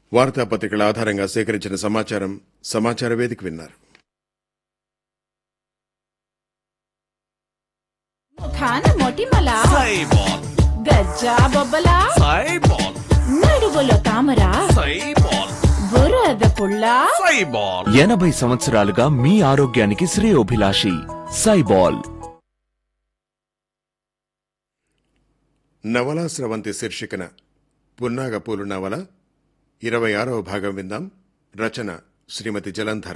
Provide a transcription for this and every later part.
వార్తాపత్రికల ఆధారంగా సేకరించిన సమాచారం సమాచార వేదిక విన్నారు ముఖాన మొటిమల సైబాల్ గజ్జా బొబ్బల సైబాల్ నడువులో తామర సైబాల్ బురద పుల్ల సైబాల్ ఎనభై సంవత్సరాలుగా మీ ఆరోగ్యానికి శ్రేయోభిలాషి సైబాల్ నవలా స్రవంతి శీర్షికన పున్నాగపూలు నవల ఇరవై ఆరవ భాగం విందాం రచన శ్రీమతి జలంధర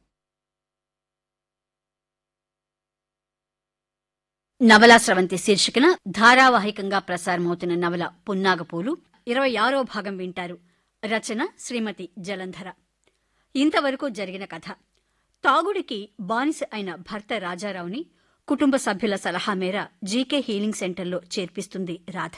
నవలా స్రవంతి శీర్షికన ధారావాహికంగా ప్రసారమవుతున్న నవల పున్నాగపూలు ఇరవై ఆరో భాగం వింటారు రచన శ్రీమతి జలంధర ఇంతవరకు జరిగిన కథ తాగుడికి బానిస అయిన భర్త రాజారావుని కుటుంబ సభ్యుల సలహా మేర జీకే హీలింగ్ సెంటర్లో చేర్పిస్తుంది రాధ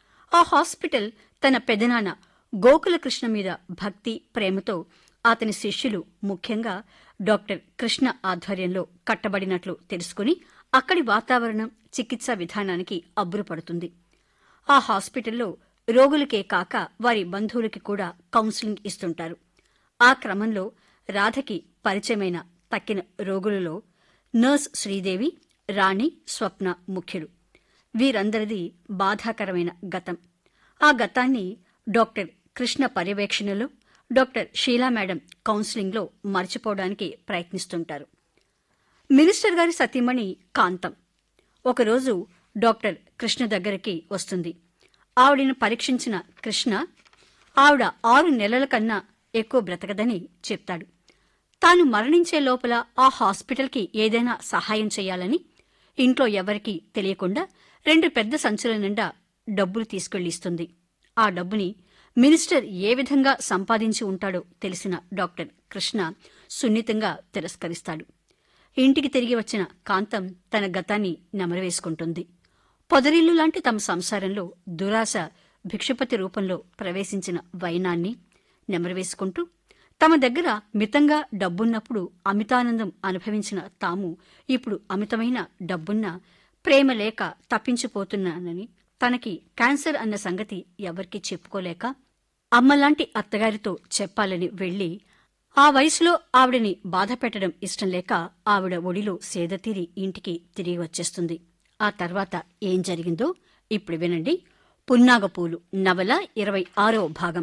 ఆ హాస్పిటల్ తన పెదనాన్న గోకులకృష్ణ మీద భక్తి ప్రేమతో అతని శిష్యులు ముఖ్యంగా డాక్టర్ కృష్ణ ఆధ్వర్యంలో కట్టబడినట్లు తెలుసుకుని అక్కడి వాతావరణం చికిత్సా విధానానికి అబ్బురపడుతుంది ఆ హాస్పిటల్లో రోగులకే కాక వారి బంధువులకి కూడా కౌన్సిలింగ్ ఇస్తుంటారు ఆ క్రమంలో రాధకి పరిచయమైన తక్కిన రోగులలో నర్స్ శ్రీదేవి రాణి స్వప్న ముఖ్యులు వీరందరిది బాధాకరమైన గతం ఆ గతాన్ని డాక్టర్ కృష్ణ పర్యవేక్షణలో డాక్టర్ షీలా మేడం కౌన్సిలింగ్లో మర్చిపోవడానికి ప్రయత్నిస్తుంటారు మినిస్టర్ గారి సతీమణి కాంతం ఒకరోజు డాక్టర్ కృష్ణ దగ్గరికి వస్తుంది ఆవిడను పరీక్షించిన కృష్ణ ఆవిడ ఆరు నెలల కన్నా ఎక్కువ బ్రతకదని చెప్తాడు తాను మరణించే లోపల ఆ హాస్పిటల్కి ఏదైనా సహాయం చేయాలని ఇంట్లో ఎవరికీ తెలియకుండా రెండు పెద్ద సంచుల నిండా డబ్బులు తీసుకెళ్లి ఇస్తుంది ఆ డబ్బుని మినిస్టర్ ఏ విధంగా సంపాదించి ఉంటాడో తెలిసిన డాక్టర్ కృష్ణ సున్నితంగా తిరస్కరిస్తాడు ఇంటికి తిరిగి వచ్చిన కాంతం తన గతాన్ని నెమరవేసుకుంటుంది పొదరిల్లు లాంటి తమ సంసారంలో దురాశ భిక్షపతి రూపంలో ప్రవేశించిన వైనాన్ని నెమరవేసుకుంటూ తమ దగ్గర మితంగా డబ్బున్నప్పుడు అమితానందం అనుభవించిన తాము ఇప్పుడు అమితమైన డబ్బున్న ప్రేమ లేక తప్పించిపోతున్నానని తనకి క్యాన్సర్ అన్న సంగతి ఎవరికీ చెప్పుకోలేక అమ్మలాంటి అత్తగారితో చెప్పాలని వెళ్లి ఆ వయసులో ఆవిడని బాధ పెట్టడం ఇష్టం లేక ఆవిడ ఒడిలో సేదతీరి ఇంటికి తిరిగి వచ్చేస్తుంది ఆ తర్వాత ఏం జరిగిందో ఇప్పుడు వినండి పున్నాగపూలు నవల ఇరవై ఆరో భాగం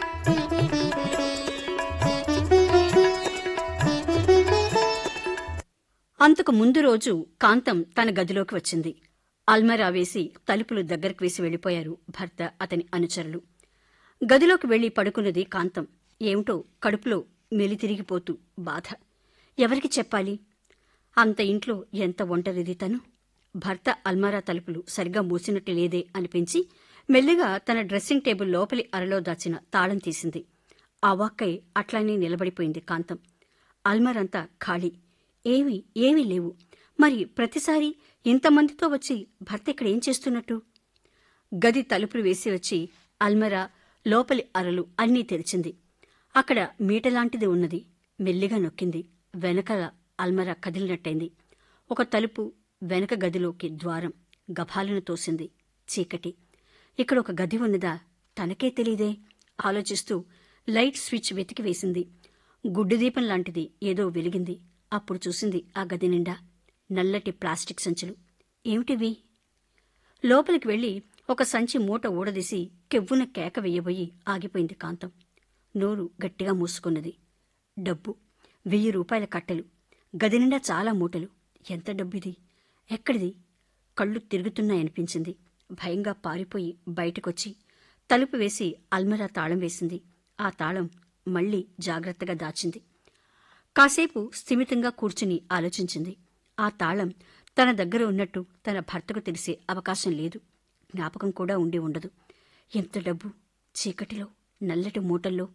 అంతకు ముందు రోజు కాంతం తన గదిలోకి వచ్చింది అల్మరా వేసి తలుపులు దగ్గరకు వేసి వెళ్లిపోయారు భర్త అతని అనుచరులు గదిలోకి వెళ్లి పడుకున్నది కాంతం ఏమిటో కడుపులో మెలితిరిగిపోతూ బాధ ఎవరికి చెప్పాలి అంత ఇంట్లో ఎంత ఒంటరిది తను భర్త అల్మారా తలుపులు సరిగ్గా మూసినట్టు లేదే అనిపించి మెల్లిగా తన డ్రెస్సింగ్ టేబుల్ లోపలి అరలో దాచిన తాళం తీసింది అవాక్కై అట్లానే నిలబడిపోయింది కాంతం అల్మరంతా ఖాళీ ఏవి ఏవీ లేవు మరి ప్రతిసారి ఇంతమందితో వచ్చి భర్త ఇక్కడ ఏం చేస్తున్నట్టు గది తలుపులు వేసి వచ్చి అల్మరా లోపలి అరలు అన్నీ తెరిచింది అక్కడ మీటలాంటిది ఉన్నది మెల్లిగా నొక్కింది వెనకాల అల్మరా కదిలినట్టయింది ఒక తలుపు వెనక గదిలోకి ద్వారం గభాలను తోసింది చీకటి ఇక్కడ ఒక గది ఉన్నదా తనకే తెలీదే ఆలోచిస్తూ లైట్ స్విచ్ వెతికి వేసింది గుడ్డు దీపం లాంటిది ఏదో వెలిగింది అప్పుడు చూసింది ఆ గది నిండా నల్లటి ప్లాస్టిక్ సంచులు ఏమిటివి లోపలికి వెళ్లి ఒక సంచి మూట ఊడదీసి కెవ్వున కేక వెయ్యబోయి ఆగిపోయింది కాంతం నోరు గట్టిగా మూసుకున్నది డబ్బు వెయ్యి రూపాయల కట్టెలు గది నిండా చాలా మూటలు ఎంత డబ్బిది ఎక్కడిది కళ్ళు తిరుగుతున్నాయనిపించింది భయంగా పారిపోయి బయటకొచ్చి తలుపు వేసి అల్మరా తాళం వేసింది ఆ తాళం మళ్లీ జాగ్రత్తగా దాచింది కాసేపు స్థిమితంగా కూర్చుని ఆలోచించింది ఆ తాళం తన దగ్గర ఉన్నట్టు తన భర్తకు తెలిసే అవకాశం లేదు జ్ఞాపకం కూడా ఉండి ఉండదు ఎంత డబ్బు చీకటిలో నల్లటి మూటల్లో